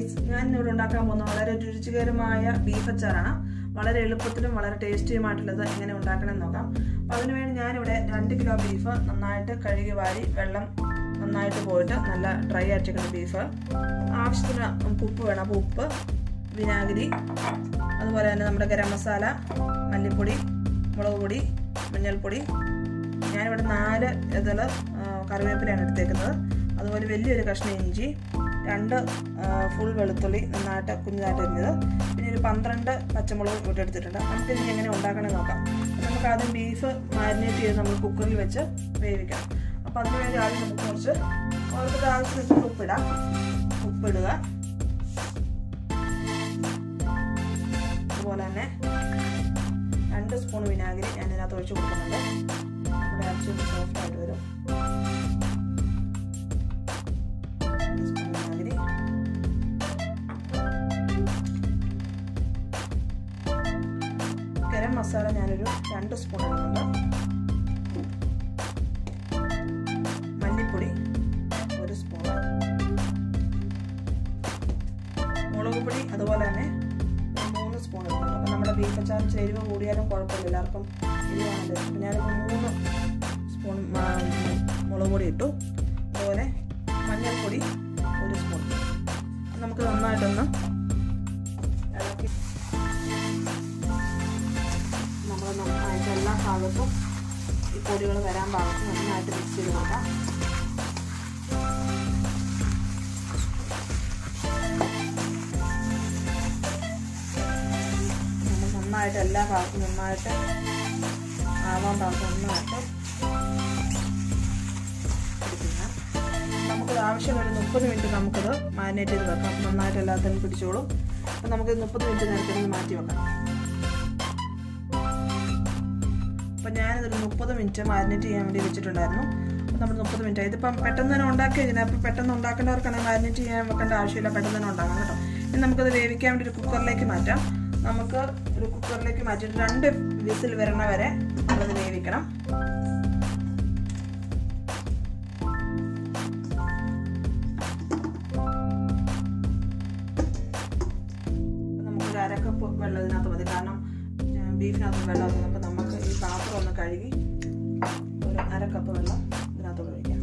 Guys ഞാൻ ഇവിടെ ഉണ്ടാക്കാൻ പോകുന്ന വളരെ രുചികരമായ ബീഫ് അച്ചാറാണ് വളരെ എളുപ്പത്തിലും വളരെ ടേസ്റ്റിയുമായിട്ടുള്ളത് എങ്ങനെ ഉണ്ടാക്കണം എന്ന് നോക്കാം അപ്പോൾ അതിനുവേണ്ടി ഞാനിവിടെ രണ്ട് കിലോ ബീഫ് നന്നായിട്ട് കഴുകി വാരി വെള്ളം നന്നായിട്ട് പോയിട്ട് നല്ല ഡ്രൈ ആയിട്ടിരിക്കുന്ന ബീഫ് ആവശ്യത്തിന് നമുക്ക് ഉപ്പ് വേണം അപ്പോൾ ഉപ്പ് വിനാഗിരി അതുപോലെ തന്നെ നമ്മുടെ ഗരം മസാല മല്ലിപ്പൊടി മുളക് പൊടി മഞ്ഞൾപ്പൊടി ഞാനിവിടെ നാല് ഇതിൽ കറിവേപ്പിലയാണ് എടുത്തേക്കുന്നത് അതുപോലെ വലിയൊരു കഷ്ണം ഇഞ്ചി രണ്ട് ഫുൾ വെളുത്തുള്ളി നന്നായിട്ട് കുഞ്ഞതായിട്ട് അരിഞ്ഞത് പിന്നെ ഒരു പന്ത്രണ്ട് പച്ചമുളക് ഇവിടെ എടുത്തിട്ടുണ്ട് നമുക്ക് ഇനി എങ്ങനെ ഉണ്ടാക്കണമെന്ന് നോക്കാം നമുക്ക് ആദ്യം ബീഫ് മാരിനേറ്റ് ചെയ്ത് നമ്മൾ കുക്കറിൽ വെച്ച് വേവിക്കണം അപ്പോൾ അതിന് വേണ്ടി ആദ്യം നമുക്ക് കുറച്ച് ഓരോരുത്തരുടെ ആവശ്യത്തിന് ഉപ്പിടാം ഉപ്പിടുക അതുപോലെ തന്നെ രണ്ട് സ്പൂൺ വിനാഗിരി ഞാൻ ഇതിനകത്ത് ഒഴിച്ച് കൊടുക്കുന്നുണ്ട് നമ്മുടെ ഇറച്ചി സോഫ്റ്റ് ആയിട്ട് വരും സ്പൂൺ വിനാഗിരി ഗരം മസാല ഞാനൊരു രണ്ട് സ്പൂൺ ഇടുന്നുണ്ട് മല്ലിപ്പൊടി ഒരു സ്പൂൺ മുളക് പൊടി അതുപോലെ തന്നെ മൂന്ന് സ്പൂൺ ഇടുന്നുണ്ട് അപ്പം നമ്മുടെ ബീഫ് അച്ചാർ എരിവ് കൂടിയാലും കുഴപ്പമില്ല എല്ലാവർക്കും എരിവാണല്ലോ അപ്പം ഞാനിപ്പോൾ മൂന്ന് സ്പൂൺ മുളക് പൊടി ഇട്ടു അതുപോലെ മഞ്ഞൾപ്പൊടി ഒരു സ്പൂൺ നമുക്ക് നന്നായിട്ടൊന്ന് ഇളക്കി നമ്മൾ നന്നായിട്ട് എല്ലാ ഭാഗത്തും ഈ പൊടികൾ വരാൻ പാകത്ത് നന്നായിട്ട് മിക്സ് ചെയ്ത് കൊടുക്കാം നന്നായിട്ട് എല്ലാ ഭാഗത്തും നന്നായിട്ട് ആവാൻ ഭാഗത്ത് നന്നായിട്ട് നമുക്കത് ആവശ്യമുള്ള ഒരു മുപ്പത് മിനിറ്റ് നമുക്കത് മാരിനേറ്റ് ചെയ്ത് വെക്കാം നന്നായിട്ട് എല്ലാത്തിനും പിടിച്ചോളും അപ്പം നമുക്കിത് മുപ്പത് മിനിറ്റ് നേരത്തെ മാറ്റി വെക്കാം അപ്പം ഞാനിതൊരു മുപ്പത് മിനിറ്റ് മാരിനേറ്റ് ചെയ്യാൻ വേണ്ടി വെച്ചിട്ടുണ്ടായിരുന്നു അപ്പം നമ്മൾ മുപ്പത് മിനിറ്റ് ഇതിപ്പം പെട്ടെന്ന് തന്നെ ഉണ്ടാക്കി കഴിഞ്ഞാൽ അപ്പം പെട്ടെന്ന് ഉണ്ടാക്കേണ്ടവർക്കാണെങ്കിൽ മാരിനേറ്റ് ചെയ്യാൻ വെക്കേണ്ട ആവശ്യമില്ല പെട്ടെന്ന് തന്നെ ഉണ്ടാക്കാം കേട്ടോ ഇനി നമുക്കത് വേവിക്കാൻ വേണ്ടി ഒരു കുക്കറിലേക്ക് മാറ്റാം നമുക്ക് ഒരു കുക്കറിലേക്ക് മാറ്റിയിട്ട് രണ്ട് വിസിൽ വരണ വരെ നമ്മളത് വേവിക്കണം നമുക്കൊരു അരക്കപ്പ് വെള്ളം ഇതിനകത്ത് മതി കാരണം ബീഫിനകത്ത് വെള്ളം അപ്പോൾ നമുക്ക് ഈ പാത്രം ഒന്ന് കഴുകി ഒരു അരക്കപ്പ് വെള്ളം ഇതിനകത്തോട് ഒഴിക്കാം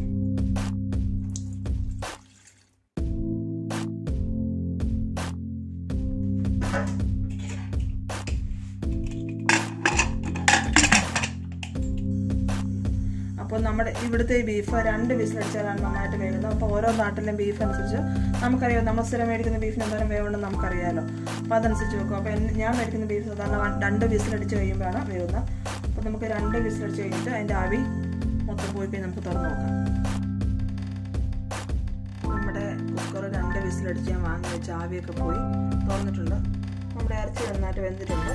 അപ്പോൾ നമ്മുടെ ഇവിടുത്തെ ഈ ബീഫ് രണ്ട് വിസിലടിച്ചാലാണ് നന്നായിട്ട് വേവുന്നത് അപ്പോൾ ഓരോ നാട്ടിലെയും ബീഫ് അനുസരിച്ച് നമുക്കറിയാം നമ്മൾ സ്ഥിരം മേടിക്കുന്ന ബീഫിന് എന്തോരം വേവുണ്ടെന്ന് നമുക്കറിയാമല്ലോ അപ്പോൾ അതനുസരിച്ച് വെക്കും അപ്പോൾ ഞാൻ മേടിക്കുന്ന ബീഫ് സാധാരണ രണ്ട് വിസിലടിച്ച് കഴിയുമ്പോഴാണ് വേവുന്നത് അപ്പോൾ നമുക്ക് രണ്ട് വിസിലടിച്ച് കഴിഞ്ഞിട്ട് അതിൻ്റെ ആവി മൊത്തം പോയി കഴിഞ്ഞ് നമുക്ക് തുറന്ന് നോക്കാം നമ്മുടെ കുക്കർ രണ്ട് വിസിലടിച്ച് ഞാൻ വാങ്ങി വെച്ച ആവിയൊക്കെ പോയി തുറന്നിട്ടുണ്ട് നമ്മുടെ ഇറച്ചി നന്നായിട്ട് വെന്തിട്ടുണ്ട്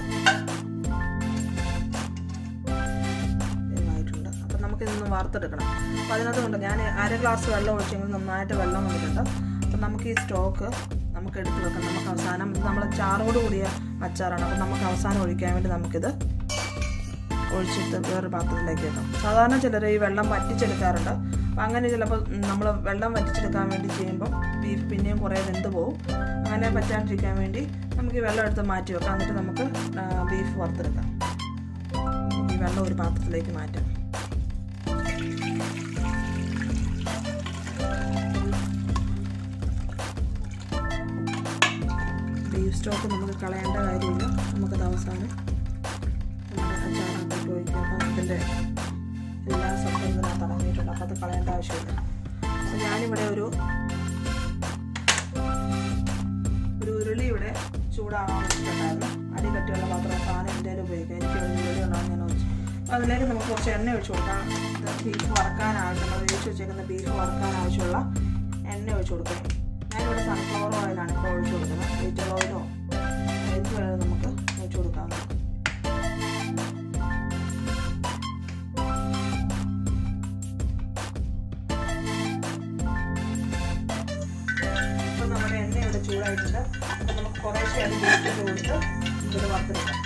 നമുക്കിതൊന്ന് വറുത്തെടുക്കണം അപ്പോൾ അതിനകത്തുകൊണ്ട് ഞാൻ അര ഗ്ലാസ് വെള്ളം ഒഴിച്ചെങ്കിൽ നന്നായിട്ട് വെള്ളം വന്നിട്ടുണ്ട് അപ്പോൾ നമുക്ക് ഈ സ്റ്റോക്ക് നമുക്ക് എടുത്ത് വെക്കാം നമുക്ക് അവസാനം ഇത് നമ്മൾ ചാറോട് കൂടിയ അച്ചാറാണ് അപ്പോൾ നമുക്ക് അവസാനം ഒഴിക്കാൻ വേണ്ടി നമുക്കിത് ഒഴിച്ചിട്ട് വേറൊരു പാത്രത്തിലേക്ക് വെക്കാം സാധാരണ ചിലർ ഈ വെള്ളം വറ്റിച്ചെടുക്കാറുണ്ട് അപ്പം അങ്ങനെ ചിലപ്പോൾ നമ്മൾ വെള്ളം വറ്റിച്ചെടുക്കാൻ വേണ്ടി ചെയ്യുമ്പോൾ ബീഫ് പിന്നെയും കുറേ വെന്ത് പോകും അങ്ങനെ പറ്റാണ്ടിരിക്കാൻ വേണ്ടി നമുക്ക് ഈ വെള്ളം എടുത്ത് മാറ്റി വെക്കാം എന്നിട്ട് നമുക്ക് ബീഫ് വറുത്തെടുക്കാം ഈ വെള്ളം ഒരു പാത്രത്തിലേക്ക് മാറ്റാം ബീഫ് സ്റ്റോക്ക് നമുക്ക് കളയേണ്ട കാര്യമില്ല നമുക്കത് അവസാനം നമ്മുടെ അച്ചാറിനകത്തോട്ട് ഒഴിക്കുക അപ്പം അതിൻ്റെ എല്ലാ സത്തും ഇതിനകത്ത് അടങ്ങിയിട്ടുണ്ട് അപ്പം അത് കളയേണ്ട ആവശ്യമില്ല അപ്പം ഞാനിവിടെ ഒരു ഒരു ഉരുളി ഇവിടെ ചൂടാകാൻ വെച്ചിട്ടുണ്ടായിരുന്നു അടി കട്ടിയുള്ള പാത്രം സാധനം എൻ്റെ ഉപയോഗിക്കാം എനിക്ക് ഒരു ഉരുളി ഉണ്ടാകും ഞാൻ വെച്ചു അപ്പോൾ അതിലേക്ക് നമുക്ക് കുറച്ച് എണ്ണ ഒഴിച്ചു കൊടുക്കാം ബീഫ് വറക്കാൻ ആവശ്യമുള്ള വേവിച്ച് വെച്ചേക്കുന്ന ബീഫ് വറക്കാൻ ആവശ്യമുള്ള എണ്ണ ഒഴിച്ചു കൊടുക്കാം ഞാനിവിടെ സൺഫ്ലവർ ഓയിലാണ് ഇപ്പോൾ ഒഴിച്ചു കൊടുക്കുന്നത് വെജിറ്റബിൾ ഓയിലോ എന്ത് വേണമെങ്കിലും നമുക്ക് ഒഴിച്ചു കൊടുക്കാം ഇപ്പം നമ്മുടെ എണ്ണ ഇവിടെ ചൂടായിട്ടുണ്ട് അപ്പം നമുക്ക് കുറേശ്ശെ അത് ബീഫിട്ട് കൊടുത്ത് ഇത് വറുത്തെടുക്കാം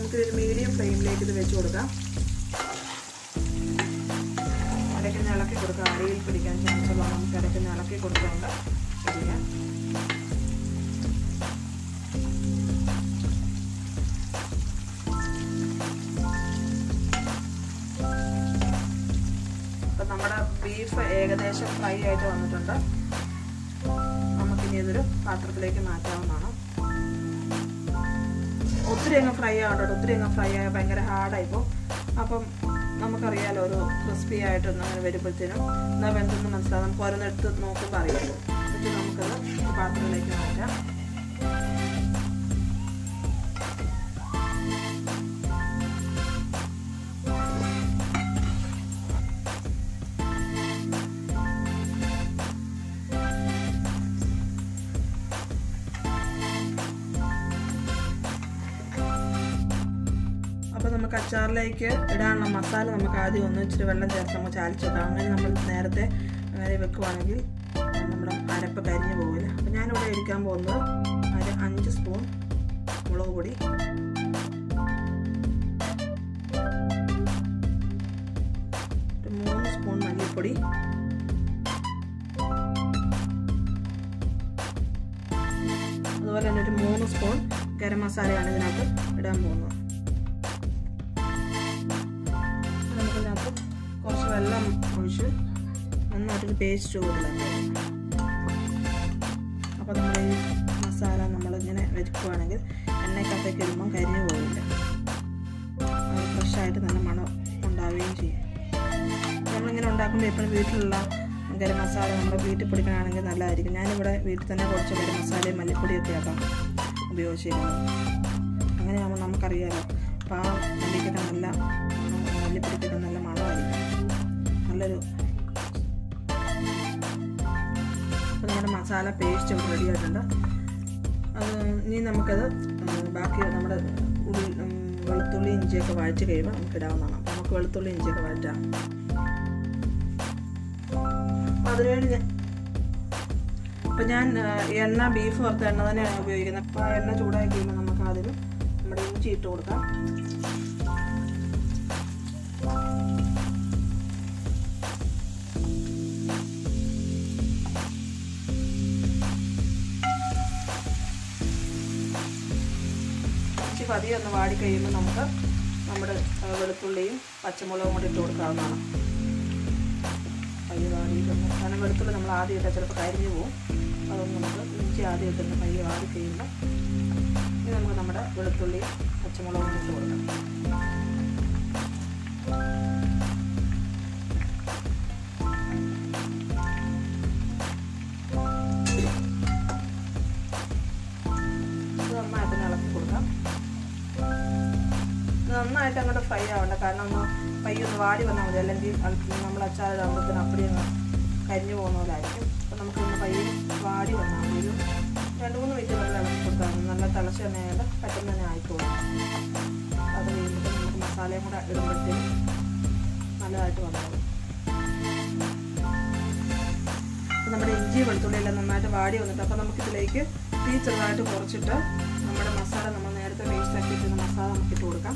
നമുക്ക് ഒരു മീഡിയം ഫ്ലെയിമിലേക്ക് ഇത് വെച്ച് കൊടുക്കാം ഇടയ്ക്ക് ഇളക്കി കൊടുക്കാം അടിയിൽ പിടിക്കാൻ ചാൻസ് ഉള്ള നമുക്ക് ഇടയ്ക്ക് ഇളക്കി കൊടുക്കുന്നുണ്ട് ചെയ്യാം അപ്പം നമ്മുടെ ബീഫ് ഏകദേശം ഫ്രൈ ആയിട്ട് വന്നിട്ടുണ്ട് നമുക്കിനി ഇതൊരു പാത്രത്തിലേക്ക് മാറ്റാവുന്നതാണ് ഒത്തിരി അങ്ങ് ഫ്രൈ ആവട്ടോ ഒത്തിരി അങ്ങ് ഫ്രൈ ആയ ഭയങ്കര ഹാർഡായിപ്പോൾ അപ്പം നമുക്കറിയാലോ ഒരു ക്രിസ്പി ആയിട്ടൊന്നും അങ്ങനെ വരുമ്പോഴത്തേനും എന്നാൽ വെന്തെന്ന് മനസ്സിലാവും നമുക്ക് ഓരോന്നെടുത്ത് നോക്കുമ്പോൾ അറിയാമല്ലോ എന്നിട്ട് നമുക്കത് ഒരു പാത്രത്തിലേക്ക് മാറ്റാം അപ്പോൾ നമുക്ക് അച്ചാറിലേക്ക് ഇടാനുള്ള മസാല നമുക്ക് ആദ്യം ഒന്ന് ഇച്ചിരി വെള്ളം ചേർത്ത് നമുക്ക് ചാലിച്ച് വെക്കാം അങ്ങനെ നമ്മൾ നേരത്തെ അങ്ങനെ വെക്കുവാണെങ്കിൽ നമ്മുടെ അരപ്പ് കരിഞ്ഞു പോകില്ല അപ്പോൾ ഞാനിവിടെ എടുക്കാൻ പോകുന്നത് ഒരു അഞ്ച് സ്പൂൺ മുളക് പൊടി ഒരു മൂന്ന് സ്പൂൺ മല്ലിപ്പൊടി അതുപോലെ തന്നെ ഒരു മൂന്ന് സ്പൂൺ ഗരം മസാലയാണ് ഇതിനകത്ത് ഇടാൻ പോകുന്നത് നമുക്കിതിനകത്ത് കുറച്ച് വെള്ളം ഒഴിച്ച് നന്നായിട്ടൊരു പേസ്റ്റ് കൂടുതലാക്കി അപ്പോൾ നമ്മൾ ഈ മസാല നമ്മളിങ്ങനെ വെക്കുകയാണെങ്കിൽ എണ്ണയ്ക്കകത്തേക്ക് ഇടുമ്പം കരിഞ്ഞു പോകില്ല അത് ഫ്രഷായിട്ട് നല്ല മണം ഉണ്ടാവുകയും ചെയ്യും നമ്മളിങ്ങനെ ഉണ്ടാക്കുമ്പോൾ എപ്പോഴും വീട്ടിലുള്ള ഗരം മസാല നമ്മുടെ വീട്ടിൽ പൊടിക്കണമെങ്കിൽ നല്ലതായിരിക്കും ഞാനിവിടെ വീട്ടിൽ തന്നെ കുറച്ച് ഗരം മസാലയും മല്ലിപ്പൊടിയൊക്കെ ആക്കാം ഉപയോഗിച്ചിരുന്നത് അങ്ങനെയാകുമ്പോൾ നമുക്കറിയാമല്ലോ അപ്പോൾ ആ മല്ലിക്കൊക്കെ നല്ല മല്ലിപ്പൊടിക്കൊക്കെ നല്ല മണമായിരിക്കും നല്ലൊരു അപ്പോൾ നമ്മുടെ മസാല പേസ്റ്റ് ഇവിടെ റെഡി ആയിട്ടുണ്ട് അത് ഇനി നമുക്കത് ബാക്കി നമ്മുടെ ഉള്ളി വെളുത്തുള്ളി ഇഞ്ചിയൊക്കെ വഴറ്റി കഴിയുമ്പോൾ നമുക്ക് ഇടാവുന്നതാണ് അപ്പോൾ നമുക്ക് വെളുത്തുള്ളി ഇഞ്ചിയൊക്കെ വഴറ്റാം അപ്പോൾ അതിനുവേണ്ടി ഞാൻ അപ്പോൾ ഞാൻ എണ്ണ ബീഫ് വറുത്ത എണ്ണ തന്നെയാണ് ഉപയോഗിക്കുന്നത് അപ്പോൾ ആ എണ്ണ ചൂടായി കഴിയുമ്പോൾ നമുക്ക് അതിൽ നമ്മുടെ ഇഞ്ചി ഇട്ട് കൊടുക്കാം ഇഞ്ചി പതിയെ ഒന്ന് വാടി കഴിയുമ്പോൾ നമുക്ക് നമ്മുടെ വെളുത്തുള്ളിയും പച്ചമുളകും കൂടി ഇട്ട് കൊടുക്കാവുന്നതാണ് പയ്യെ വാടിയിട്ടുണ്ട് കാരണം വെളുത്തുള്ളി നമ്മൾ ആദ്യം ഇട്ടാൽ ചിലപ്പോൾ കരിഞ്ഞു പോകും അതൊന്ന് നമുക്ക് ഇഞ്ചി ആദ്യം ഇട്ടിട്ട് പയ്യെ വാടി കഴിയുമ്പോൾ ഇനി നമുക്ക് നമ്മുടെ വെളുത്തുള്ളിയും പച്ചമുളകും ഇട്ട് കൊടുക്കാം നന്നായിട്ട് ഇളക്കി കൊടുക്കാം നന്നായിട്ട് അങ്ങോട്ട് ഫ്രൈ ആവണ്ട കാരണം ഒന്ന് പയ്യെ ഒന്ന് വാടി വന്നാൽ മതി അല്ലെങ്കിൽ നമ്മൾ അച്ചാറിടാകുമ്പോഴത്തേന് അപ്പടി അങ്ങ് കരിഞ്ഞു പോകുന്ന പോലെ ആയിരിക്കും അപ്പോൾ നമുക്കൊന്ന് പയ്യെ വാടി വന്നാൽ മതി ഒരു രണ്ട് മൂന്ന് മിനിറ്റ് നമ്മൾ ഇളക്കി കൊടുത്താൽ മതി നല്ല തിളച്ച് തന്നെ ആയാലും പെട്ടെന്ന് തന്നെ ആയിക്കോളും അത് കഴിയുമ്പോൾ നമുക്ക് മസാലയും കൂടെ ഇടുമ്പോഴത്തേനും നല്ലതായിട്ട് വന്നോളും അപ്പോൾ നമ്മുടെ ഇഞ്ചി വെളുത്തുള്ളിയെല്ലാം നന്നായിട്ട് വാടി വന്നിട്ട് അപ്പോൾ നമുക്കിതിലേക്ക് തീ ചെറുതായിട്ട് കുറച്ചിട്ട് നമ്മുടെ മസാല നമ്മൾ നേരത്തെ വേസ്റ്റ് ആക്കി വെച്ചിരുന്ന മസാല നമുക്ക് ഇട്ട് കൊടുക്കാം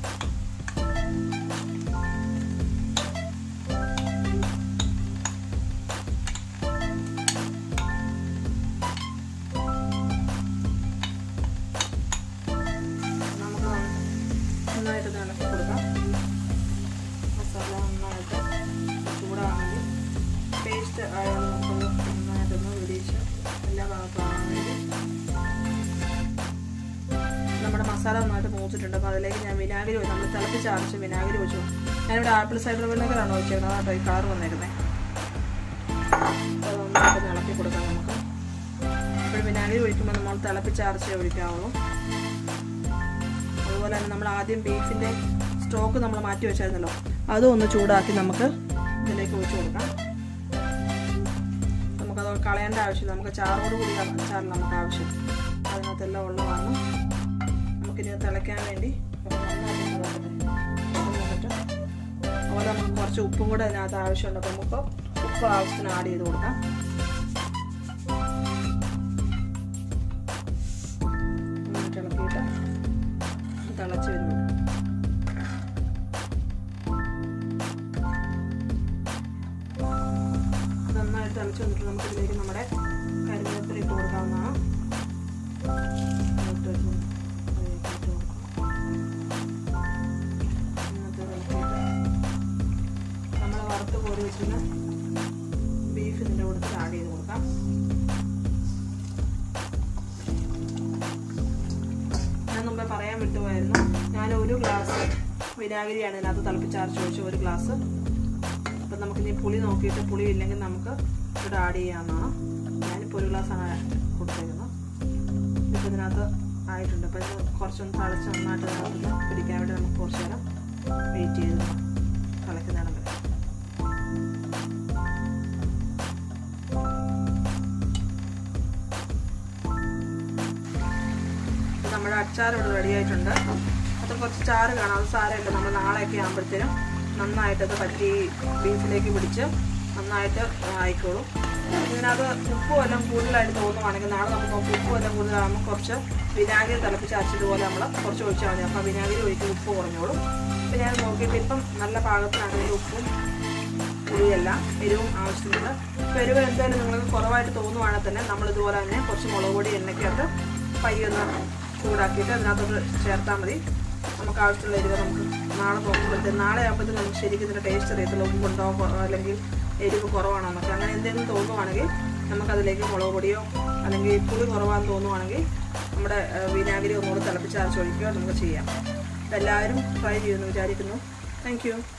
നമുക്ക് നന്നായിട്ട് ഇളക്കി കൊടുക്കാം മസാല നന്നായിട്ട് ചൂടാണെങ്കിൽ പേസ്റ്റ് ആയാലും നമുക്കൊന്ന് നന്നായിട്ടൊന്ന് വിടിച്ച് എല്ലാ ഭാഗത്താകാൻ വേണ്ടി നമ്മുടെ മസാല നന്നായിട്ട് മൂച്ചിട്ടുണ്ട് അപ്പോൾ അതിലേക്ക് ഞാൻ വിനാഗിരി ഒഴിച്ചു നമ്മൾ തിളപ്പിച്ച് ആവശ്യം വിനാഗിരി ഒഴിച്ചു ഞാനിവിടെ ആപ്പിൾ സൈഡർ വിനെഗറാണ് ഒഴിച്ചേക്കുന്നത് അതാട്ടോ ഈ കളർ വന്നേക്കുന്നത് അത് നന്നായിട്ട് ഇളക്കി കൊടുക്കാം നമുക്ക് ഇപ്പോൾ വിനാഗിരി ഒഴിക്കുമ്പോൾ നമ്മൾ തിളപ്പിച്ച് അരച്ചേ ഒഴിക്കാവുള്ളൂ അതുപോലെ തന്നെ നമ്മൾ ആദ്യം ബീഫിൻ്റെ സ്റ്റോക്ക് നമ്മൾ മാറ്റി വെച്ചായിരുന്നല്ലോ അതും ഒന്ന് ചൂടാക്കി നമുക്ക് ഇതിലേക്ക് ഒഴിച്ചു കൊടുക്കാം നമുക്കത് കളയേണ്ട ആവശ്യമില്ല നമുക്ക് ചാറോട് കൂടി അച്ചാറിന് നമുക്ക് ആവശ്യം അതിനകത്തെല്ലാം ഉള്ളതാണ് നമുക്കിനി തിളയ്ക്കാൻ വേണ്ടി എന്നിട്ട് അതുപോലെ നമുക്ക് കുറച്ച് ഉപ്പും കൂടെ അതിനകത്ത് ആവശ്യമുണ്ട് അപ്പോൾ നമുക്ക് ഉപ്പ് ആവശ്യത്തിന് ആഡ് ചെയ്ത് കൊടുക്കാം നന്നായിട്ട് ഇളക്കിയിട്ട് തിളച്ച് വരുള്ളൂ നന്നായിട്ട് തിളച്ച് വന്നിട്ട് നമുക്ക് ഇതിലേക്ക് നമ്മുടെ കരിവേപ്പില ഇട്ട് കൊടുക്കാവുന്നതാണ് ഇട്ട് വെച്ച് അതിലേക്ക് ഇട്ട് കൊടുക്കാം. എന്നിട്ട് ഇളക്കിയിട്ട് നമ്മൾ വറുത്ത് കോരി വെച്ചിരുന്ന ബീഫ് ഇതിൻ്റെ കൂട്ടത്തിൽ ആഡ് ചെയ്ത് കൊടുക്കാം ഞാൻ മുമ്പേ പറയാൻ വിട്ടുപോയായിരുന്നു ഞാൻ ഒരു ഗ്ലാസ് വിനാഗിരിയാണ് ഇതിനകത്ത് തിളപ്പിച്ചാർച്ച് ഒഴിച്ച് ഒരു ഗ്ലാസ് അപ്പം നമുക്ക് ഇനി പുളി നോക്കിയിട്ട് പുളി ഇല്ലെങ്കിൽ നമുക്ക് ഇവിടെ ആഡ് ചെയ്യാവുന്നതാണ് ഞാനിപ്പോൾ ഒരു ഗ്ലാസ്സാണ് കൊടുത്തേക്കുന്നത് ഇപ്പം ഇതിനകത്ത് ആയിട്ടുണ്ട് അപ്പം ഇത് കുറച്ചൊന്ന് തിളച്ച് നന്നായിട്ട് ഇതിനകത്ത് പിടിക്കാൻ വേണ്ടി നമുക്ക് കുറച്ച് നേരം വെയിറ്റ് ചെയ്ത് തിളയ്ക്കുന്നതാണ് വരെ ഇപ്പം നമ്മുടെ അച്ചാർ ഇവിടെ റെഡി ആയിട്ടുണ്ട് അത് കുറച്ച് ചാറ് കാണാം അത് സാരമില്ല നമ്മൾ നാളെയൊക്കെ ആകുമ്പോഴത്തേനും നന്നായിട്ട് അത് പറ്റി ബീഫിലേക്ക് പിടിച്ച് നന്നായിട്ട് ആയിക്കോളും ഇതിനകത്ത് ഉപ്പ് വല്ലതും കൂടുതലായിട്ട് തോന്നുവാണെങ്കിൽ നാളെ നമുക്ക് നോക്കി ഉപ്പ് വല്ലതും കൂടുതലാകുമ്പോൾ കുറച്ച് വിനാഗിരി തിളപ്പിച്ച് അരച്ചതുപോലെ നമ്മൾ കുറച്ച് ഒഴിച്ചാൽ മതി അപ്പോൾ വിനാഗിരി ഒഴിച്ച് ഉപ്പ് കുറഞ്ഞോളും അപ്പം ഞാൻ നോക്കിയിട്ട് ഇപ്പം നല്ല പാകത്തിനാണെങ്കിൽ ഉപ്പും പുളിയല്ല എരിവും ആവശ്യമുണ്ട് ഇപ്പോൾ എരിവ് എന്തായാലും നിങ്ങൾക്ക് കുറവായിട്ട് തോന്നുവാണെങ്കിൽ തന്നെ നമ്മൾ ഇതുപോലെ തന്നെ കുറച്ച് മുളക് പൊടി എണ്ണയ്ക്കകത്ത് പയ്യൊന്ന് ചൂടാക്കിയിട്ട് അതിനകത്തോട്ട് ചേർത്താൽ മതി നമുക്ക് ആവശ്യമുള്ള എരിവ് നമുക്ക് നാളെ നോക്കുമ്പോഴത്തേക്ക് നാളെ ആകുമ്പോഴത്തേക്ക് നമുക്ക് ശരിക്കും ഇതിൻ്റെ ടേസ്റ്റ് അറിയത്തില്ല ഉപ്പുണ്ടോ കൊ- അല്ലെങ്കിൽ എരിവ് കുറവാണോ എന്നൊക്കെ അങ്ങനെ എന്തെങ്കിലും തോന്നുവാണെങ്കിൽ നമുക്കതിലേക്ക് മുളക് പൊടിയോ അല്ലെങ്കിൽ പുളി കുറവാന്ന് തോന്നുവാണെങ്കിൽ നമ്മുടെ ഏഹ്, വിനാഗിരി ഒന്നുകൂടി തിളപ്പിച്ച് അരച്ചൊഴിക്കുകയോ നമുക്ക് ചെയ്യാം അപ്പോൾ എല്ലാവരും ട്രൈ ചെയ്യുമെന്ന് വിചാരിക്കുന്നു താങ്ക് യു